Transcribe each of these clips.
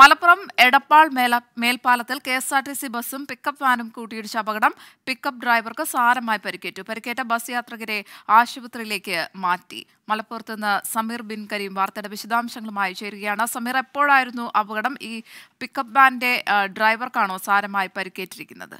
മലപ്പുറം എടപ്പാൾ മേല മേൽപ്പാലത്തിൽ K S R T C ബസ്സും പിക്കപ്പ് വാനും കൂട്ടിയിടിച്ച അപകടം പിക്കപ്പ് ഡ്രൈവർക്ക് സാരമായി പരിക്കേറ്റു പരിക്കേറ്റ ബസ് യാത്രികരെ ആശുപത്രിയിലേക്ക് മാറ്റി മലപ്പുറത്ത് നിന്ന് സമീർ ബിൻ കരീം വാർത്തയുടെ വിശദാംശങ്ങളുമായി ചേരുകയാണ് സമീർ എപ്പോഴായിരുന്നു അപകടം ഈ പിക്കപ്പ് വാന്റെ ആ, ഡ്രൈവർക്കാണോ സാരമായി പരിക്കേറ്റിരിക്കുന്നത്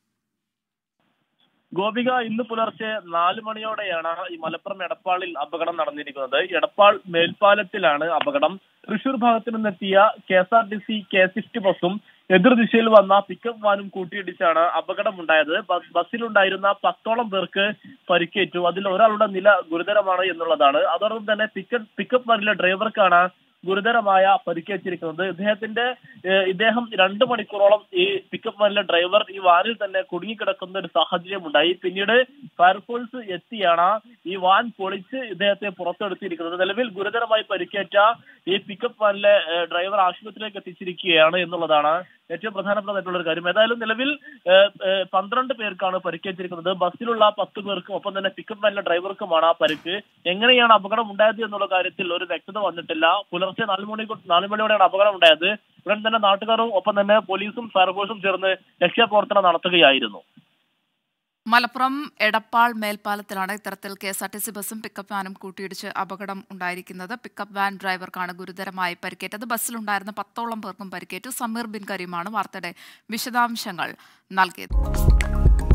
ഗോപിക ഇന്ന് പുലർച്ചെ നാല് മണിയോടെയാണ് ഈ മലപ്പുറം എടപ്പാളിൽ അപകടം നടന്നിരിക്കുന്നത് എടപ്പാൾ മേൽപ്പാലത്തിലാണ് അപകടം തൃശൂർ ഭാഗത്തു നിന്നെത്തിയ K S R T C K swift ബസ്സും എതിർദിശയിൽ വന്ന പിക്കപ്പ് വാനും കൂട്ടിയിടിച്ചാണ് അപകടമുണ്ടായത് ബസ്- ബസ്സിലുണ്ടായിരുന്ന പത്തോളം പേർക്ക് പരിക്കേറ്റു അതിൽ ഒരാളുടെ നില ഗുരുതരമാണ് എന്നുള്ളതാണ് അതോടൊപ്പം തന്നെ പിക്കപ്പ് പിക്കപ്പ് വാനിലെ ഡ്രൈവർക്കാണ് ഗുരുതരമായ പരിക്കേറ്റിരിക്കുന്നത് ഇദ്ദേഹത്തിന്റെ ഏഹ്, ഇദ്ദേഹം രണ്ട് മണിക്കൂറോളം ഈ പിക്കപ്പ് വാനിലെ ഡ്രൈവർ ഈ വാനിൽ തന്നെ കുടുങ്ങിക്കിടക്കുന്ന ഒരു സാഹചര്യം ഉണ്ടായി പിന്നീട് ഫയർഫോഴ്സ് എത്തിയാണ് ഈ വാൻ പൊളിച്ച് ഇദ്ദേഹത്തെ പുറത്തെടുത്തിരിക്കുന്നത് നിലവിൽ ഗുരുതരമായി പരിക്കേറ്റ ഈ പിക്കപ്പ് വാനിലെ ഏഹ്, ഡ്രൈവർ ആശുപത്രിയിലേക്ക് എത്തിച്ചിരിക്കുകയാണ് എന്നുള്ളതാണ് ഏറ്റവും പ്രധാനപ്പെട്ടതായിട്ടുള്ള ഒരു കാര്യം ഏതായാലും നിലവിൽ ഏഹ്, ഏഹ്, പന്ത്രണ്ട് പേർക്കാണ് പരിക്കേറ്റിരിക്കുന്നത് ബസ്സിലുള്ള പത്ത് പേർക്കും ഒപ്പം തന്നെ പിക്കപ്പ് വാനിലെ ഡ്രൈവർക്കുമാണ് ആ പരിക്ക് എങ്ങനെയാണ് അപകടം ഉണ്ടായത് എന്നുള്ള കാര്യത്തിൽ ഒരു വ്യക്തത വന്നിട്ടില്ല പുലർച്ചെ നാല് മണി നാല് മണിയോടെയാണ് അപകടം ഉണ്ടായത് ഉടൻ തന്നെ നാട്ടുകാരും ഒപ്പം തന്നെ പോലീസും ഫയർഫോഴ്സും ചേർന്ന് രക്ഷാപ്രവർത്തനം നടത്തുകയായിരുന്നു മലപ്പുറം എടപ്പാൾ മേൽപ്പാലത്തിലാണ് ഇത്തരത്തിൽ K S R T C ബസ്സും പിക്കപ്പ് വാനും കൂട്ടിയിടിച്ച് അപകടം ഉണ്ടായിരിക്കുന്നത് പിക്കപ്പ് വാൻ ഡ്രൈവർക്കാണ് ഗുരുതരമായി പരിക്കേറ്റത് ബസ്സിലുണ്ടായിരുന്ന പത്തോളം പേർക്കും പരിക്കേറ്റു സമീർ ബിൻ കരീമാണ് വാർത്തയുടെ വിശദാംശങ്ങൾ നൽകിയത്